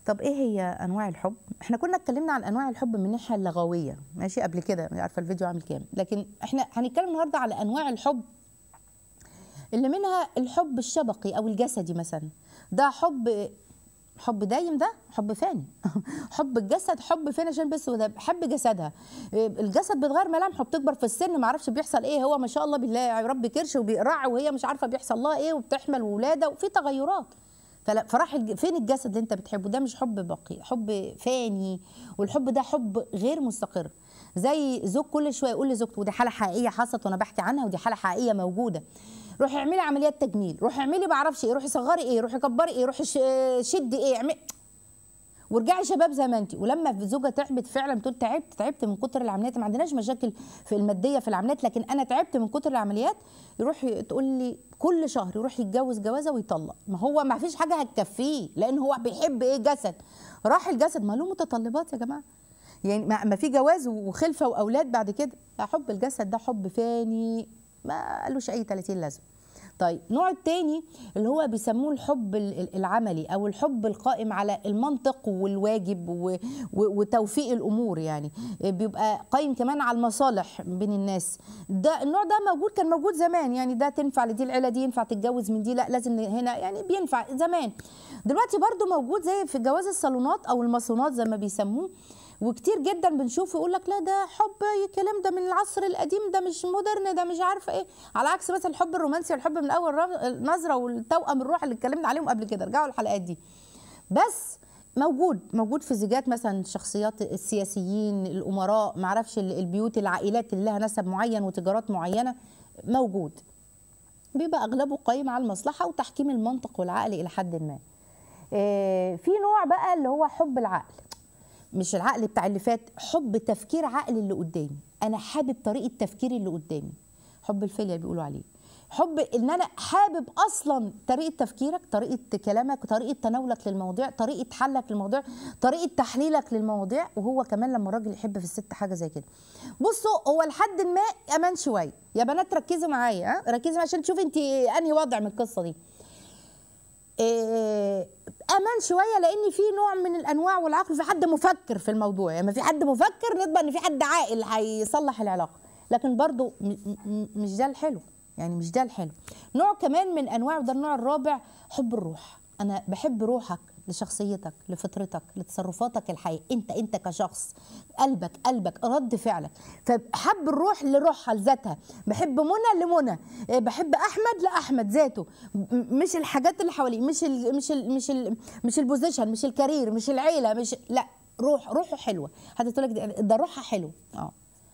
طب ايه هي انواع الحب احنا كنا اتكلمنا عن انواع الحب من الناحيه اللغويه ماشي قبل كده مش عارفه الفيديو عامل كام لكن احنا هنتكلم النهارده على انواع الحب اللي منها الحب الشبقي او الجسدي مثلا ده حب حب دايم ده حب فاني حب الجسد حب فاني عشان بس وده بحب جسدها الجسد بيتغير ملامحه بتكبر في السن ما اعرفش بيحصل ايه هو ما شاء الله بالله يا رب كرش وبيقرع وهي مش عارفه بيحصل لها ايه وبتحمل ولاده وفي تغيرات فلا فراح الج- فين الجسد اللي انت بتحبه ده مش حب باقي حب فاني والحب ده حب غير مستقر زي زوج كل شويه يقول لزوجته ودي حاله حقيقيه حصلت وانا بحكي عنها ودي حاله حقيقيه موجوده روحي اعملي عمليات تجميل روحي اعملي بعرفش ايه روحي صغري ايه روحي كبري ايه روحي ش- شدي ايه اعملي ورجعي شباب زي ما انت ولما الزوجه تعبت فعلا بتقول تعبت تعبت من كتر العمليات ما عندناش مشاكل في الماديه في العمليات لكن انا تعبت من كتر العمليات يروح تقول لي كل شهر يروح يتجوز جوازه ويطلق ما هو ما فيش حاجه هتكفيه لان هو بيحب ايه جسد راح الجسد ما له متطلبات يا جماعه يعني ما ما في جواز وخلفه واولاد بعد كده حب الجسد ده حب فاني ما قالوش اي 30 لازمه طيب النوع التاني اللي هو بيسموه الحب ال- ال- العملي او الحب القائم على المنطق والواجب و- و- وتوفيق الامور يعني بيبقى قايم كمان على المصالح بين الناس ده النوع ده موجود كان موجود زمان يعني ده تنفع لدي العيله دي ينفع تتجوز من دي لا لازم هنا يعني بينفع زمان دلوقتي برضو موجود زي في جواز الصالونات او المصونات زي ما بيسموه وكتير جدا بنشوف يقول لك لا ده حب الكلام ده من العصر القديم ده مش مودرن ده مش عارفه ايه على عكس مثلا الحب الرومانسي والحب من اول رم- نظره والتوأم الروح اللي اتكلمنا عليهم قبل كده ارجعوا الحلقات دي بس موجود موجود في زيجات مثلا الشخصيات السياسيين الامراء معرفش ال- البيوت العائلات اللي لها نسب معين وتجارات معينه موجود بيبقى اغلبه قايم على المصلحه وتحكيم المنطق والعقل الى حد ما آه، في نوع بقى اللي هو حب العقل مش العقل بتاع اللي فات حب تفكير عقل اللي قدامي انا حابب طريقه تفكيري اللي قدامي حب الفيليا بيقولوا عليه حب ان انا حابب اصلا طريقه تفكيرك طريقه كلامك طريقه تناولك للمواضيع طريقه حلك للمواضيع طريقه تحليلك للمواضيع وهو كمان لما الراجل يحب في الست حاجه زي كده بصوا هو لحد ما امان شويه يا بنات ركزوا معايا ها ركزوا معايا عشان تشوفي انت انهي وضع من القصه دي إيه، امان شويه لان في نوع من الانواع والعقل في حد مفكر في الموضوع يعني ما في حد مفكر نطبق ان في حد عاقل هيصلح العلاقه لكن برضو م- م- مش ده الحلو يعني مش ده الحلو نوع كمان من انواع وده النوع الرابع حب الروح انا بحب روحك لشخصيتك لفطرتك لتصرفاتك الحقيقيه انت انت كشخص قلبك قلبك رد فعلك فحب الروح لروحها لذاتها بحب منى لمنى إيه، بحب احمد لاحمد ذاته م- مش الحاجات اللي حواليه مش ال مش ال مش ال مش البوزيشن مش الكارير مش العيله مش لا روح روحه حلوه هتقول لك ده روحها حلو اه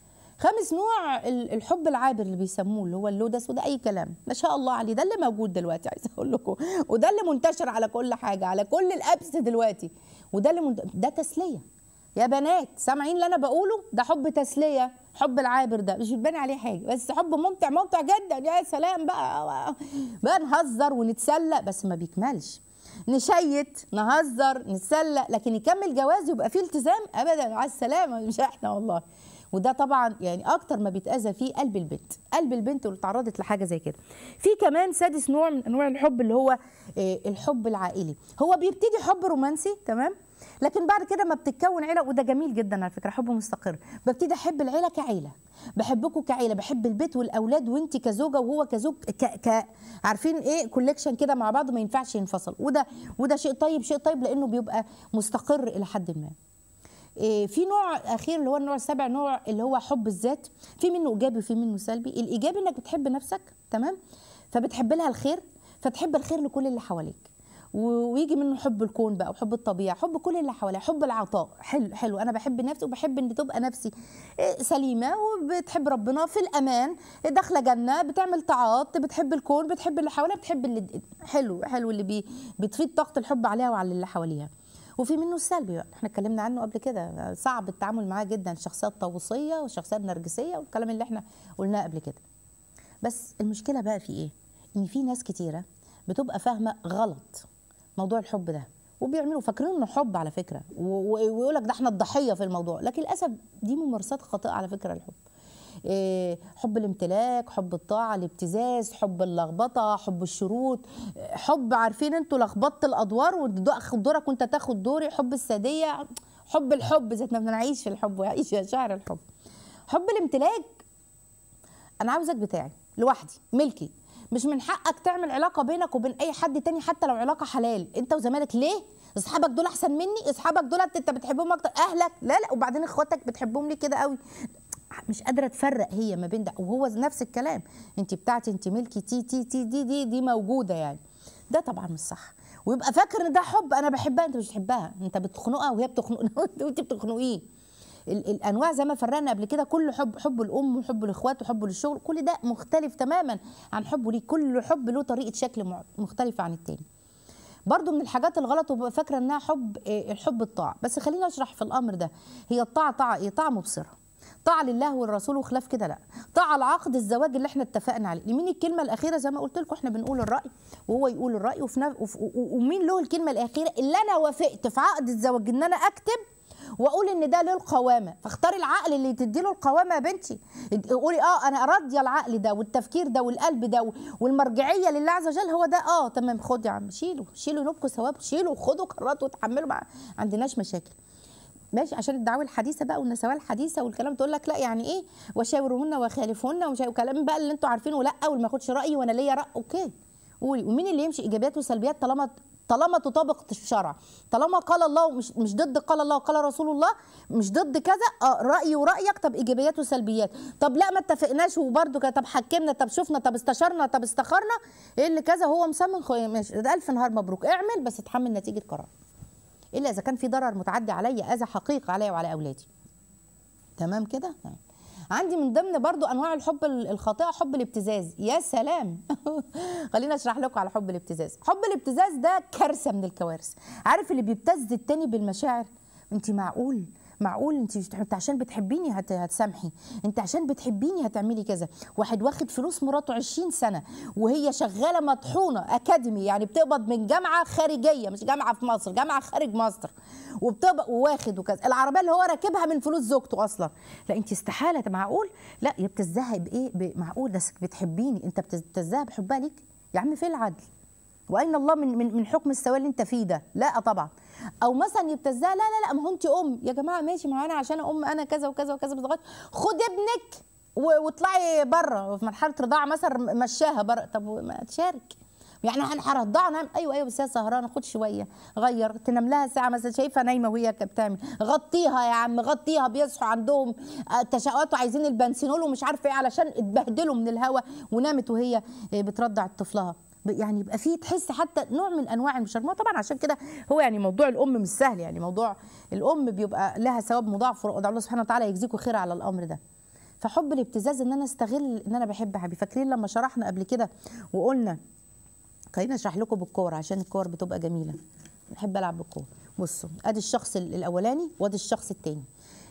خامس نوع ال- الحب العابر اللي بيسموه اللي هو اللودس وده اي كلام ما شاء الله عليه ده اللي موجود دلوقتي عايزه اقول لكم وده اللي منتشر على كل حاجه على كل الابس دلوقتي وده اللي منت... ده تسليه يا بنات سامعين اللي انا بقوله ده حب تسليه حب العابر ده مش بتبان عليه حاجه بس حب ممتع ممتع جدا يا سلام بقى بقى نهزر ونتسلى بس ما بيكملش نشيت نهزر نتسلى لكن يكمل جواز يبقى فيه التزام ابدا على السلامه مش احنا والله وده طبعا يعني اكتر ما بيتاذى فيه قلب البنت قلب البنت اللي اتعرضت لحاجه زي كده في كمان سادس نوع من انواع الحب اللي هو آه، الحب العائلي هو بيبتدي حب رومانسي تمام لكن بعد كده ما بتتكون عيله وده جميل جدا على فكره حب مستقر ببتدي احب العيله كعيله بحبكم كعيله بحب البيت والاولاد وانت كزوجه وهو كزوج ك... ك... عارفين ايه كوليكشن كده مع بعض ما ينفعش ينفصل وده وده شيء طيب شيء طيب لانه بيبقى مستقر الى حد ما إيه، في نوع اخير اللي هو النوع السابع نوع اللي هو حب الذات في منه ايجابي وفي منه سلبي الايجابي انك بتحب نفسك تمام فبتحب لها الخير فتحب الخير لكل اللي حواليك و- ويجي منه حب الكون بقى وحب الطبيعه حب كل اللي حواليا حب العطاء حلو حلو انا بحب نفسي وبحب ان تبقى نفسي إيه، سليمه وبتحب ربنا في الامان داخله جنه بتعمل طاعات بتحب الكون بتحب اللي حواليها بتحب اللي حلو حلو اللي بي بتفيض طاقه الحب عليها وعلى اللي حواليها وفي منه السلبي بقى احنا اتكلمنا عنه قبل كده صعب التعامل معاه جدا الشخصيات الطاووسيه والشخصيات النرجسيه والكلام اللي احنا قلناه قبل كده بس المشكله بقى في ايه ان في ناس كتيره بتبقى فاهمه غلط موضوع الحب ده وبيعملوا فاكرين انه حب على فكره ويقول لك ده احنا الضحيه في الموضوع لكن للاسف دي ممارسات خاطئه على فكره الحب إيه، حب الامتلاك حب الطاعه الابتزاز حب اللخبطه حب الشروط حب عارفين انتوا لخبطه الادوار وتاخد دورك وانت تاخد دوري حب الساديه حب الحب ذات ما بنعيش في الحب ويعيش يا شعر الحب حب الامتلاك انا عاوزك بتاعي لوحدي ملكي مش من حقك تعمل علاقه بينك وبين اي حد تاني حتى لو علاقه حلال انت وزمالك ليه اصحابك دول احسن مني اصحابك دول انت بتحبهم اكتر اهلك لا لا وبعدين اخواتك بتحبهم ليه كده قوي مش قادره تفرق هي ما بين ده وهو نفس الكلام انت بتاعتي انت ملكي تي تي تي دي دي دي موجوده يعني ده طبعا مش صح ويبقى فاكر ان ده حب انا بحبها انت مش بتحبها انت بتخنقها وهي بتخنق وانت بتخنقيه ال- الانواع زي ما فرقنا قبل كده كل حب حب الام وحب الاخوات وحب للشغل كل ده مختلف تماما عن حبه ليه كل حب له طريقه شكل مع- مختلفه عن التاني برضو من الحاجات الغلط وببقى فاكره انها حب آه، الحب الطاعه بس خليني اشرح في الامر ده هي الطاعه طاعه ايه طاعه مبصره طاعه لله والرسول وخلاف كده لا طاعه العقد الزواج اللي احنا اتفقنا عليه لمين الكلمه الاخيره زي ما قلت لكم احنا بنقول الراي وهو يقول الراي وفي نف... وف... و- ومين له الكلمه الاخيره اللي انا وافقت في عقد الزواج ان انا اكتب واقول ان ده للقوامه فاختاري العقل اللي تدي له القوامه يا بنتي قولي اه انا راضيه العقل ده والتفكير ده والقلب ده والمرجعيه لله عز وجل هو ده اه تمام خد يا عم شيلوا شيلوا نبكوا ثواب شيلوا خدوا قرارات وتحملوا ما عندناش مشاكل ماشي عشان الدعوه الحديثه بقى والنسويه الحديثه والكلام تقول لك لا يعني ايه وشاورهن وخالفهن ومش وكلام بقى اللي انتوا عارفينه لا واللي ما ياخدش رايي وانا ليا راي اوكي قولي ومين اللي يمشي ايجابيات وسلبيات طالما طالما تطابق الشرع طالما قال الله مش مش ضد قال الله وقال رسول الله مش ضد كذا اه رايي ورايك طب ايجابيات وسلبيات طب لا ما اتفقناش وبرده كده طب حكمنا طب شفنا طب استشرنا طب استخرنا ايه اللي كذا هو مسمن خو- ماشي ده الف نهار مبروك اعمل بس اتحمل نتيجه قرار الا اذا كان في ضرر متعدي عليا اذى حقيقي عليا وعلى اولادي تمام كده تمام. عندي من ضمن برضو انواع الحب ال- الخاطئه حب الابتزاز يا سلام خليني اشرح لكم على حب الابتزاز حب الابتزاز ده كارثه من الكوارث عارف اللي بيبتز التاني بالمشاعر انت معقول معقول انت مش- انت عشان بتحبيني هت... هتسامحي انت عشان بتحبيني هتعملي كذا واحد واخد فلوس مراته 20 سنه وهي شغاله مطحونه اكاديمي يعني بتقبض من جامعه خارجيه مش جامعه في مصر جامعه خارج مصر وبتقبض وواخد وكذا العربيه اللي هو راكبها من فلوس زوجته اصلا لا انت استحاله معقول لا هي بتزهق بايه ب- معقول ده بتحبيني انت بتزهق بحبها ليك يا عم فين العدل واين الله من من من حكم السواء اللي انت فيه ده لا طبعا او مثلا يبتزها لا لا لا ما هو انت ام يا جماعه ماشي ما انا عشان ام انا كذا وكذا وكذا بس لغاية خد ابنك و- واطلعي بره في مرحله رضاعه مثلا مشاها بره طب ما تشارك يعني انا هرضعها نعم ايوه ايوه بس هي سهرانه خد شويه غير تنام لها ساعه مثلا شايفها نايمه وهي كانت بتعمل غطيها يا عم غطيها بيصحوا عندهم آه، تشاؤات وعايزين البنسينول ومش عارفه ايه علشان اتبهدلوا من الهواء ونامت وهي آه، بترضع طفلها ب- يعني يبقى فيه تحس حتى نوع من انواع المشاركه طبعا عشان كده هو يعني موضوع الام مش سهل يعني موضوع الام بيبقى لها ثواب مضاعف وادعو الله سبحانه وتعالى يجزيكم خير على الامر ده فحب الابتزاز ان انا استغل ان انا بحب حبيبي فاكرين لما شرحنا قبل كده وقلنا خليني اشرح لكم بالكور عشان الكور بتبقى جميله بحب العب بالكور بصوا ادي الشخص ال- الاولاني وادي الشخص الثاني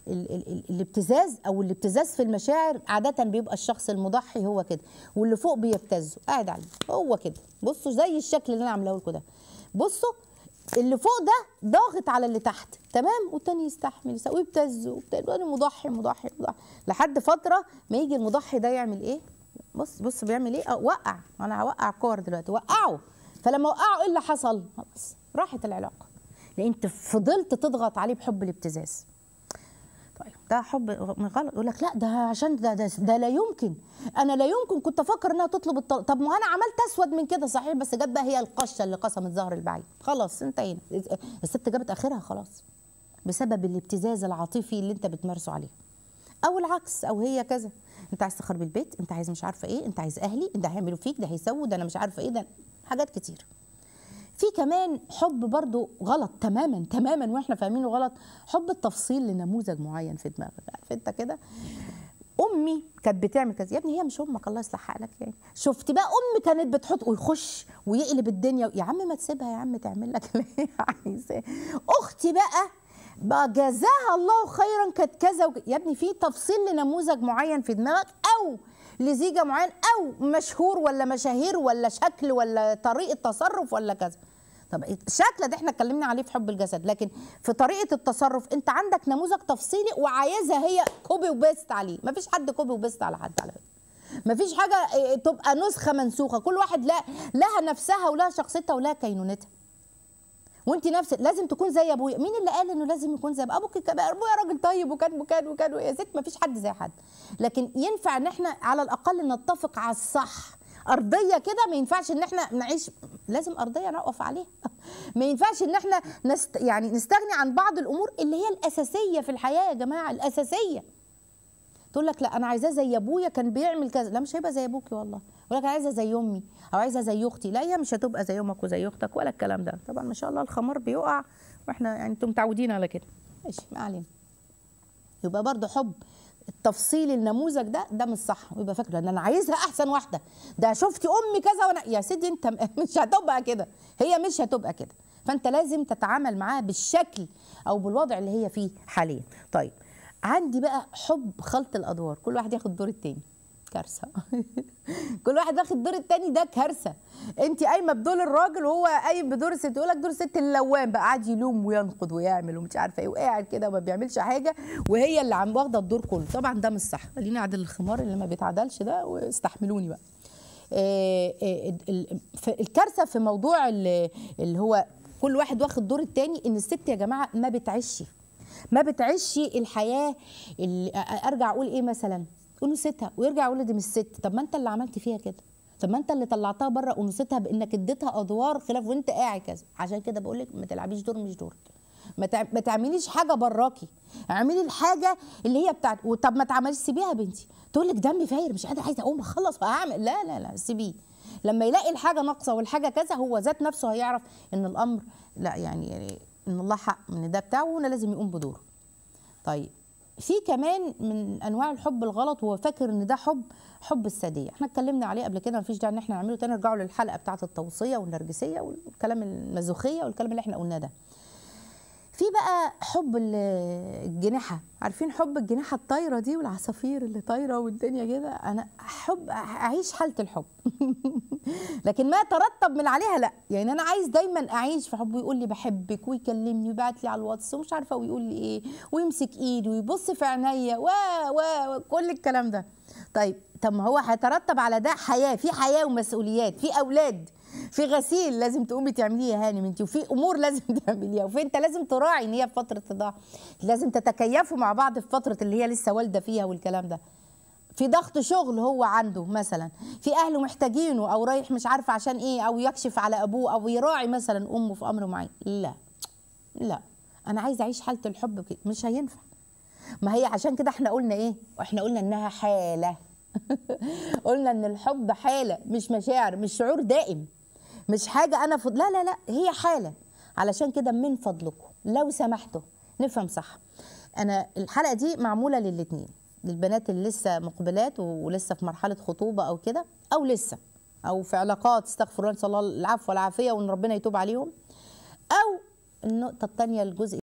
الابتزاز او الابتزاز في المشاعر عاده بيبقى الشخص المضحي هو كده واللي فوق بيبتزه قاعد عليه هو كده بصوا زي الشكل اللي انا عاملاه لكم ده بصوا اللي فوق ده ضاغط على اللي تحت تمام والتاني يستحمل يسوي ويبتز وبتاع وانا مضحي مضحي مضحي لحد فتره ما يجي المضحي ده يعمل ايه بص بص بيعمل ايه اه وقع انا هوقع الكور دلوقتي وقعه فلما وقعه ايه اللي حصل خلاص راحت العلاقه لان انت فضلت تضغط عليه بحب الابتزاز طيب ده حب غلط يقول لك لا ده عشان ده, ده ده لا يمكن انا لا يمكن كنت افكر انها تطلب الطلاق طب ما انا عملت اسود من كده صحيح بس جت بقى هي القشه اللي قسمت ظهر البعيد خلاص انتهينا الست جابت اخرها خلاص بسبب الابتزاز العاطفي اللي انت بتمارسه عليه او العكس او هي كذا انت عايز تخرب البيت انت عايز مش عارفه ايه انت عايز اهلي انت هيعملوا فيك ده هيسووا ده انا مش عارفه ايه ده حاجات كتير في كمان حب برضو غلط تماما تماما واحنا فاهمينه غلط حب التفصيل لنموذج معين في دماغك عارف انت كده امي كانت بتعمل كذا يا ابني هي مش امك الله يصلح حالك يعني شفت بقى امي كانت بتحط ويخش ويقلب الدنيا يا عم ما تسيبها يا عم تعمل لك اللي هي عايزاه اختي بقى بقى جزاها الله خيرا كانت كذا وك... يا ابني في تفصيل لنموذج معين في دماغك او لزيجه معين او مشهور ولا مشاهير ولا شكل ولا طريقه تصرف ولا كذا طب الشكل ده احنا اتكلمنا عليه في حب الجسد لكن في طريقه التصرف انت عندك نموذج تفصيلي وعايزها هي كوبي وبيست عليه مفيش حد كوبي وبيست على حد على فكره مفيش حاجه إيه، تبقى نسخه منسوخه كل واحد لا لها نفسها ولها شخصيتها ولها كينونتها وانت نفسك لازم تكون زي ابويا مين اللي قال انه لازم يكون زي ابوك كان- ابويا راجل طيب وكان وكان وكان يا ست مفيش حد زي حد لكن ينفع ان احنا على الاقل نتفق على الصح ارضيه كده ما ينفعش ان احنا نعيش لازم ارضيه نقف عليها ما ينفعش ان احنا نست يعني نستغني عن بعض الامور اللي هي الاساسيه في الحياه يا جماعه الاساسيه تقول لك لا انا عايزاه زي ابويا كان بيعمل كذا لا مش هيبقى زي ابوكي والله ولا انا عايزه زي امي او عايزه زي اختي لا هي مش هتبقى زي امك وزي اختك ولا الكلام ده طبعا ما شاء الله الخمار بيقع واحنا يعني انتم متعودين على كده ماشي ما علينا يبقى برضه حب التفصيل النموذج ده ده مش صح ويبقى فاكره ان انا عايزها احسن واحده ده شفتي امي كذا وانا يا سيدي انت م- مش هتبقى كده هي مش هتبقى كده فانت لازم تتعامل معاها بالشكل او بالوضع اللي هي فيه حاليا طيب عندي بقى حب خلط الادوار كل واحد ياخد دور التاني كارثه كل واحد واخد دور التاني ده كارثه انت قايمه بدور الراجل وهو قايم بدور الست يقول لك دور الست اللوام بقى قاعد يلوم وينقد ويعمل ومش عارفه ايه وقاعد كده وما بيعملش حاجه وهي اللي عم واخده الدور كله طبعا ده مش صح خليني اعدل الخمار اللي ما بيتعدلش ده واستحملوني بقى آه، آه، ال- في- الكارثه في موضوع ال- اللي هو كل واحد واخد دور التاني ان الست يا جماعه ما بتعيش ما بتعيش الحياه اللي ارجع اقول ايه مثلا انوثتها ويرجع يقول لي دي مش ست طب ما انت اللي عملت فيها كده طب ما انت اللي طلعتها بره انوثتها بانك اديتها ادوار خلاف وانت قاعد كذا عشان كده بقول لك ما تلعبيش دور مش دورك ما تع- ما تعمليش حاجه براكي اعملي الحاجه اللي هي بتاعت طب ما تعمليش سيبيها يا بنتي تقول لك دمي فاير مش قادره عايزه اقوم اخلص وهعمل لا لا لا سيبيه لما يلاقي الحاجه ناقصه والحاجه كذا هو ذات نفسه هيعرف ان الامر لا يعني, يعني ان الله حق ان ده بتاعه وانا لازم يقوم بدوره طيب في كمان من انواع الحب الغلط وهو فاكر ان ده حب حب الساديه احنا اتكلمنا عليه قبل كده مفيش داعي ان احنا نعمله تاني ارجعوا للحلقه بتاعه التوصيه والنرجسيه والكلام المازوخيه والكلام اللي احنا قلناه ده في بقى حب ال- الجناحه عارفين حب الجناحه الطايره دي والعصافير اللي طايره والدنيا كده انا احب اعيش حاله الحب لكن ما يترتب من عليها لا يعني انا عايز دايما اعيش في حب ويقول لي بحبك ويكلمني ويبعت لي على الواتس ومش عارفه ويقول لي ايه ويمسك ايدي ويبص في عينيا و و وكل الكلام ده طيب طب ما هو هيترتب على ده حياه في حياه ومسؤوليات في اولاد في غسيل لازم تقومي تعمليه يا هانم انت وفي امور لازم تعمليها وفي انت لازم تراعي ان هي في فتره رضاعه لازم تتكيفوا مع بعض في فتره اللي هي لسه والده فيها والكلام ده في ضغط شغل هو عنده مثلا في اهله محتاجينه او رايح مش عارفه عشان ايه او يكشف على ابوه او يراعي مثلا امه في امر معين لا لا انا عايزه اعيش حاله الحب كده مش هينفع ما هي عشان كده احنا قلنا ايه واحنا قلنا انها حاله قلنا ان الحب حاله مش مشاعر مش شعور دائم مش حاجه انا فض... لا لا لا هي حاله علشان كده من فضلكم لو سمحتوا نفهم صح انا الحلقه دي معموله للاثنين للبنات اللي لسه مقبلات ولسه في مرحله خطوبه او كده او لسه او في علاقات استغفر الله نسال الله العفو والعافيه وان ربنا يتوب عليهم او النقطه الثانيه الجزء